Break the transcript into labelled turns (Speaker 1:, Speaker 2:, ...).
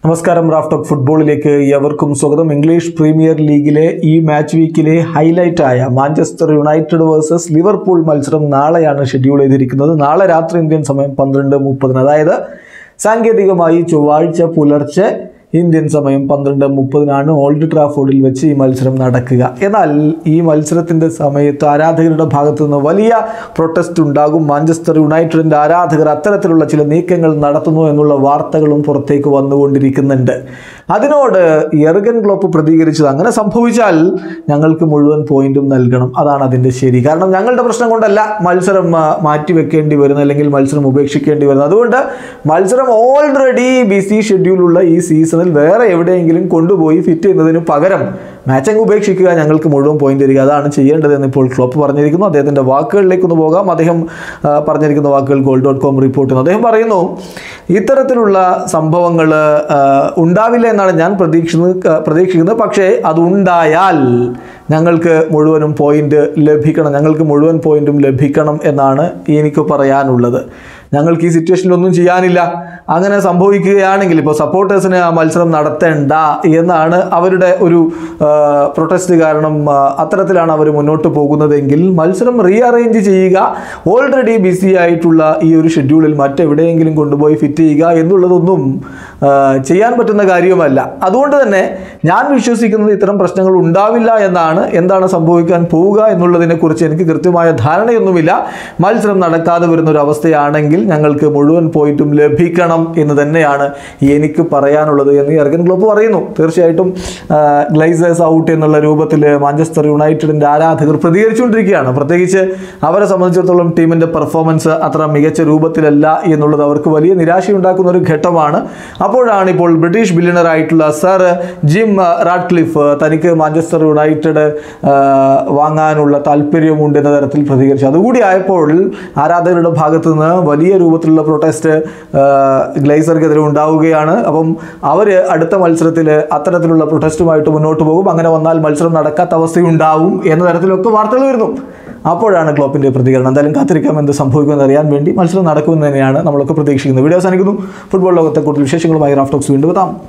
Speaker 1: നമസ്കാരം റാഫ്റ്റോക്ക് ഫുട്ബോളിലേക്ക് എവർക്കും സ്വാഗതം ഇംഗ്ലീഷ് പ്രീമിയർ ലീഗിലെ ഈ മാച്ച് വീക്കിലെ ഹൈലൈറ്റ് ആയ മാഞ്ചസ്റ്റർ യുണൈറ്റഡ് വേഴ്സസ് ലിവർപൂൾ മത്സരം നാളെയാണ് ഷെഡ്യൂൾ ചെയ്തിരിക്കുന്നത് നാളെ രാത്രി ഇന്ത്യൻ സമയം പന്ത്രണ്ട് മുപ്പതിന് അതായത് സാങ്കേതികമായി ചൊവ്വാഴ്ച പുലർച്ചെ ഇന്ത്യൻ സമയം പന്ത്രണ്ട് മുപ്പതിനാണ് ഓൾഡ് ട്രാഫോർഡിൽ വെച്ച് ഈ മത്സരം നടക്കുക എന്നാൽ ഈ മത്സരത്തിൻ്റെ സമയത്ത് ആരാധകരുടെ ഭാഗത്തു നിന്ന് വലിയ പ്രൊട്ടസ്റ്റ് ഉണ്ടാകും മാഞ്ചസ്റ്റർ യുണൈറ്റഡിൻ്റെ ആരാധകർ അത്തരത്തിലുള്ള ചില നീക്കങ്ങൾ നടത്തുന്നു എന്നുള്ള വാർത്തകളും പുറത്തേക്ക് വന്നുകൊണ്ടിരിക്കുന്നുണ്ട് അതിനോട് എർഗൻ ക്ലോപ്പ് പ്രതികരിച്ചത് അങ്ങനെ സംഭവിച്ചാൽ ഞങ്ങൾക്ക് മുഴുവൻ പോയിന്റും നൽകണം അതാണ് അതിൻ്റെ ശരി കാരണം ഞങ്ങളുടെ പ്രശ്നം കൊണ്ടല്ല മത്സരം ആ, മാറ്റിവെക്കേണ്ടി വരുന്നത് അല്ലെങ്കിൽ മത്സരം ഉപേക്ഷിക്കേണ്ടി വരുന്നത് അതുകൊണ്ട് മത്സരം ഓൾറെഡി ബിസി ഷെഡ്യൂളുള്ള ഈ സീസണിൽ വേറെ എവിടെയെങ്കിലും കൊണ്ടുപോയി ഫിറ്റ് ചെയ്യുന്നതിന് പകരം മാച്ച് അങ്ങ് ഉപേക്ഷിക്കുക ഞങ്ങൾക്ക് മുഴുവൻ പോയിന്റ് തരിക അതാണ് ചെയ്യേണ്ടതെന്ന് ഇപ്പോൾ ക്ലോപ്പ് പറഞ്ഞിരിക്കുന്നു അദ്ദേഹത്തിൻ്റെ വാക്കുകളിലേക്ക് ഒന്ന് പോകാം അദ്ദേഹം ആ, പറഞ്ഞിരിക്കുന്ന വാക്കുകൾ ഗോൾ ഡോട്ട് കോം റിപ്പോർട്ട് ചെയ്യുന്നു അദ്ദേഹം പറയുന്നു ഇത്തരത്തിലുള്ള സംഭവങ്ങൾ ഉണ്ടാവില്ല എന്നാണ് ഞാൻ പ്രതീക്ഷിക്കുന്നത് പ്രതീക്ഷിക്കുന്നത് പക്ഷേ അതുണ്ടായാൽ ഞങ്ങൾക്ക് മുഴുവനും പോയിന്റ് ലഭിക്കണം ഞങ്ങൾക്ക് മുഴുവൻ പോയിന്റും ലഭിക്കണം എന്നാണ് എനിക്ക് പറയാനുള്ളത് ഞങ്ങൾക്ക് ഈ സിറ്റുവേഷനിൽ ഒന്നും ചെയ്യാനില്ല അങ്ങനെ സംഭവിക്കുകയാണെങ്കിൽ ഇപ്പോൾ സപ്പോർട്ടേഴ്സിന് ആ മത്സരം നടത്തേണ്ട എന്നാണ് അവരുടെ ഒരു പ്രൊട്ടസ്റ്റ് കാരണം ആ, അത്തരത്തിലാണ് അവർ മുന്നോട്ട് പോകുന്നതെങ്കിൽ മത്സരം റീഅറേഞ്ച് ചെയ്യുക ഓൾറെഡി ബിസി ആയിട്ടുള്ള ഈ ഒരു ഷെഡ്യൂളിൽ മറ്റെവിടെയെങ്കിലും കൊണ്ടുപോയി ഫിറ്റ് ചെയ്യുക എന്നുള്ളതൊന്നും ആ, ചെയ്യാൻ പറ്റുന്ന കാര്യവുമല്ല അതുകൊണ്ട് തന്നെ ഞാൻ വിശ്വസിക്കുന്നത് ഇത്തരം പ്രശ്നങ്ങൾ ഉണ്ടാവില്ല എന്നാണ് എന്താണ് സംഭവിക്കാൻ പോവുക എന്നുള്ളതിനെക്കുറിച്ച് എനിക്ക് കൃത്യമായ ധാരണയൊന്നുമില്ല മത്സരം നടക്കാതെ വരുന്ന ഒരു അവസ്ഥയാണെങ്കിൽ ഞങ്ങൾക്ക് മുഴുവൻ പോയിന്റും ലഭിക്കണം എന്ന് തന്നെയാണ് എനിക്ക് പറയാനുള്ളത് എന്ന് എർഗൻ ക്ലോപ്പ് പറയുന്നു തീർച്ചയായിട്ടും ഗ്ലൈസേഴ്സ് ഔട്ട് എന്നുള്ള രൂപത്തിൽ മാഞ്ചസ്റ്റർ യുണൈറ്റഡിൻ്റെ ആരാധകർ പ്രതികരിച്ചുകൊണ്ടിരിക്കുകയാണ് പ്രത്യേകിച്ച് അവരെ സംബന്ധിച്ചിടത്തോളം ടീമിൻ്റെ പെർഫോമൻസ് അത്ര മികച്ച രൂപത്തിലല്ല എന്നുള്ളത് അവർക്ക് വലിയ നിരാശയുണ്ടാക്കുന്ന ഒരു ഘട്ടമാണ് അപ്പോഴാണ് ഇപ്പോൾ ബ്രിട്ടീഷ് ബില്യണർ ആയിട്ടുള്ള സർ ജിം റാഡ്ക്ലിഫ് തനിക്ക് മാഞ്ചസ്റ്റർ യുണൈറ്റഡ് ആ, വാങ്ങാനുള്ള താല്പര്യമുണ്ട് എന്ന തരത്തിൽ പ്രതികരിച്ചു അതുകൂടി ആയപ്പോൾ ആരാധകരുടെ ഭാഗത്തു നിന്ന് വലിയ രൂപത്തിലുള്ള പ്രൊട്ടസ്റ്റ് ഗ്ലൈസർക്കെതിരെ ഉണ്ടാവുകയാണ് അപ്പം അവർ അടുത്ത മത്സരത്തിൽ അത്തരത്തിലുള്ള പ്രൊട്ടസ്റ്റുമായിട്ട് മുന്നോട്ട് പോകും അങ്ങനെ വന്നാൽ മത്സരം നടക്കാത്ത അവസ്ഥയുണ്ടാവും എന്ന തരത്തിലൊക്കെ വാർത്തകൾ വരുന്നു അപ്പോഴാണ് ക്ലോപ്പിൻ്റെ പ്രതികരണം എന്തായാലും കാത്തിരിക്കാം എന്ത് സംഭവിക്കുമെന്ന് അറിയാൻ വേണ്ടി മത്സരം നടക്കുമെന്ന് തന്നെയാണ് നമ്മളൊക്കെ പ്രതീക്ഷിക്കുന്നത് വീഡിയോ അവസാനിക്കുന്നു ഫുട്ബോൾ ലോകത്തെ കൂടുതൽ വിശേഷങ്ങളുമായി റാഫ്റ്റോക്സ് വീണ്ടും എത്താം